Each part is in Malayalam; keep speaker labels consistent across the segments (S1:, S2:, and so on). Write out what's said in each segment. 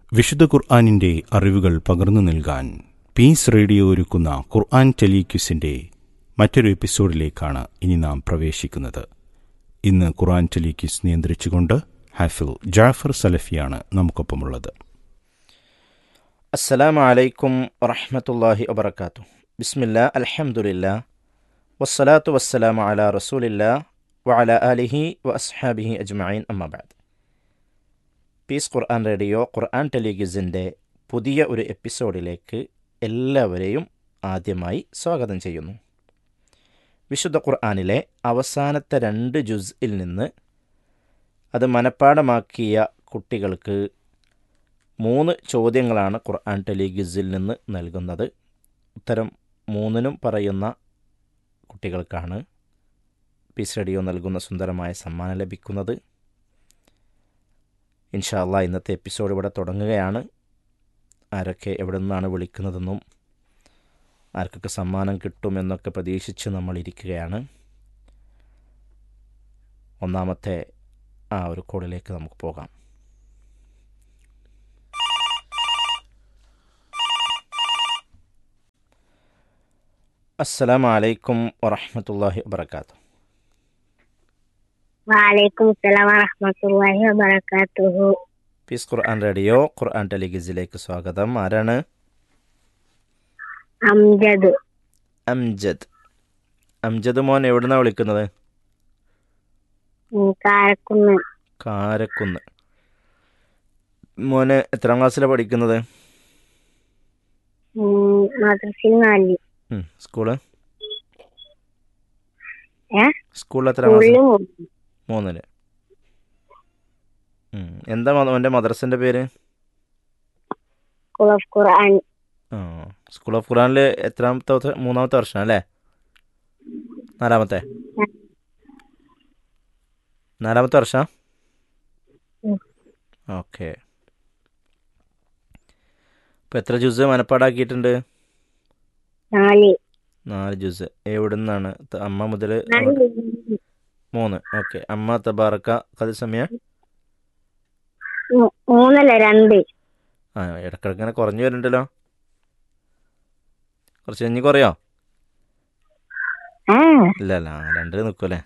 S1: വിശുദ്ധ ഖുർആാനിന്റെ അറിവുകൾ പകർന്നു നൽകാൻ പീസ് റേഡിയോ ഒരുക്കുന്ന ഖുർആൻ ടെലിക്യൂസിന്റെ മറ്റൊരു എപ്പിസോഡിലേക്കാണ് ഇനി നാം പ്രവേശിക്കുന്നത് ഇന്ന് ഖുർആൻ ടെലിക്യൂസ് നിയന്ത്രിച്ചുകൊണ്ട് ഹാഫിൽ ജാഫർ സലഫിയാണ് നമുക്കൊപ്പമുള്ളത്
S2: അസ്സലാമു അലൈക്കും വറഹ്മത്തുള്ളാഹി വബർക്കാത്തു ബിസ്മില്ലാ അൽഹംദുലില്ലാ വസ്സലാത്തു വസ്സലാമു അലാ റസൂലില്ലാ വഅല ആലിഹി വ അസ്ഹാബിഹി അജ്മഈൻ അമ്മബാദ് പീസ് ഖുർആൻ റേഡിയോ ഖുർആൻ ടെലിഗിസിൻ്റെ പുതിയ ഒരു എപ്പിസോഡിലേക്ക് എല്ലാവരെയും ആദ്യമായി സ്വാഗതം ചെയ്യുന്നു വിശുദ്ധ ഖുർആനിലെ അവസാനത്തെ രണ്ട് ജുസ്ഇൽ നിന്ന് അത് മനഃപ്പാടമാക്കിയ കുട്ടികൾക്ക് മൂന്ന് ചോദ്യങ്ങളാണ് ഖുർആൻ ടെലിഗിസിൽ നിന്ന് നൽകുന്നത് ഉത്തരം മൂന്നിനും പറയുന്ന കുട്ടികൾക്കാണ് പീസ് റേഡിയോ നൽകുന്ന സുന്ദരമായ സമ്മാനം ലഭിക്കുന്നത് ഇൻഷാല്ല ഇന്നത്തെ എപ്പിസോഡ് ഇവിടെ തുടങ്ങുകയാണ് ആരൊക്കെ എവിടെ നിന്നാണ് വിളിക്കുന്നതെന്നും ആർക്കൊക്കെ സമ്മാനം കിട്ടുമെന്നൊക്കെ പ്രതീക്ഷിച്ച് നമ്മൾ ഇരിക്കുകയാണ് ഒന്നാമത്തെ ആ ഒരു കോളിലേക്ക് നമുക്ക് പോകാം അസ്സലാമു അലൈക്കും വറഹ്മത്തുള്ളാഹി വബർക്കാത്തു
S3: വലൈക്കും സലാം വറഹമത്തുള്ളാഹി വബറകാതുഹു
S2: പീസ് ഖുർആൻ റേഡിയോ ഖുർആൻ ടെലിഗിസിലേക്ക് സ്വാഗതം ആരാണ്
S3: അംജദ്
S2: അംജദ് അംജദ് മോൻ എവിടുന്നാണ് വിളിക്കുന്നത്
S3: ഉം, കാരക്കുന്ന്
S2: കാരക്കുന്ന് മോന് എത്രാം ക്ലാസ്സിലാണ് പഠിക്കുന്നത്
S3: ഉം, മദ്രസയിൽ നാല്
S2: ഉം, സ്കൂള്
S3: ഏ?
S2: സ്കൂളിൽ എത്രാം ക്ലാസ്
S3: സ്കൂളിൽ മൂന്ന്.
S2: മൂന്നില് ഉം, എന്താ മോ- മോൻ്റെ മദ്രസിൻ്റെ പേര്
S3: സ്കൂൾ ഓഫ് ഖുർആൻ
S2: ആ സ്കൂൾ ഓഫ് ഖുറാനിൽ എത്രാമത്തെ വർഷം- മൂന്നാമത്തെ വർഷം അല്ലേ നാലാമത്തെ നാലാമത്തെ വർഷം
S3: ഉം.
S2: ഓക്കെ ഇപ്പം എത്ര ജ്യൂസ് മനപ്പാടാക്കിയിട്ടുണ്ട്
S3: നാല്
S2: നാല് ജ്യൂസ് എവിടെ നിന്നാണ് ത- അമ്മ മുതൽ
S3: നാല്
S2: മൂന്ന് ഓക്കെ അമ്മ തബാറക്ക കഥ സമയ
S3: മൂ- മൂന്നല്ല രണ്ട്
S2: ആ ഇടക്കിടക്ക് ഇങ്ങനെ കുറഞ്ഞു വരുന്നുണ്ടല്ലോ കുറച്ച് കഴിഞ്ഞ് കുറയോ
S3: ആ
S2: ഇല്ല അല്ല ആ, രണ്ടിൽ നിൽക്കൂലേ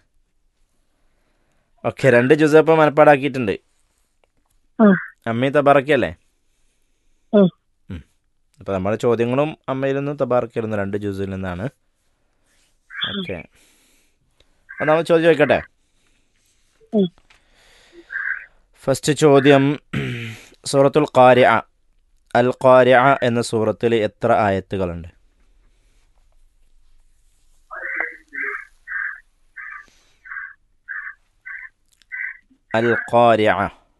S2: ഓക്കെ രണ്ട് ജ്യൂസ് അപ്പം മനപ്പാടാക്കിയിട്ടുണ്ട്
S3: ഉം.
S2: അമ്മയും തബാറക്കല്ലേ
S3: ഉം.
S2: അപ്പം നമ്മുടെ ചോദ്യങ്ങളും അമ്മയിൽ നിന്നും തബാറക്കയിൽ നിന്നും രണ്ട് ജ്യൂസിൽ നിന്നാണ് ഓക്കെ അപ്പം നമ്മൾ ചോദ്യം ചോദിക്കട്ടെ
S3: ഉം.
S2: ഫസ്റ്റ് ചോദ്യം സൂറത്തുൽ ഖാരിഅ അൽ ഖാരിഅ എന്ന സൂറത്തിൽ എത്ര ആയത്തുകളുണ്ട് അൽ ഖാരിഅ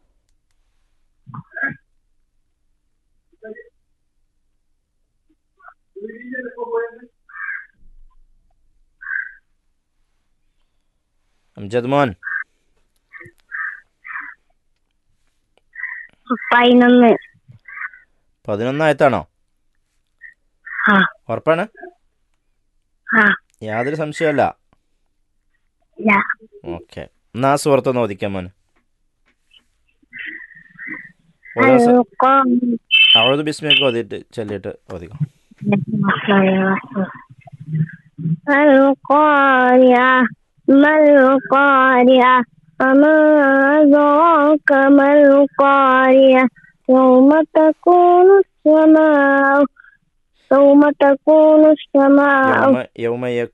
S2: അംജദ് മോൻ
S3: പതിനൊന്ന്
S2: പതിനൊന്നായത്താണോ
S3: ആ
S2: ഉറപ്പാണ്
S3: ആ
S2: യാതൊരു സംശയമല്ല
S3: ഇല്ല
S2: ഓക്കെ എന്നാ ആ സുഹൃത്തൊന്ന് ഓദിക്കാം മോൻ ഓരോ സ-
S3: القارعة
S2: അവഴത് ബിസ്മിയൊക്കെ ഓതിയിട്ട് ചൊല്ലിയിട്ട് ഓദിക്കാം
S3: القارعة ما القارعة وما أدراك ما القارعة يوم تكون السماء يوم تكون السماء
S2: യൗമ യൗമ യ-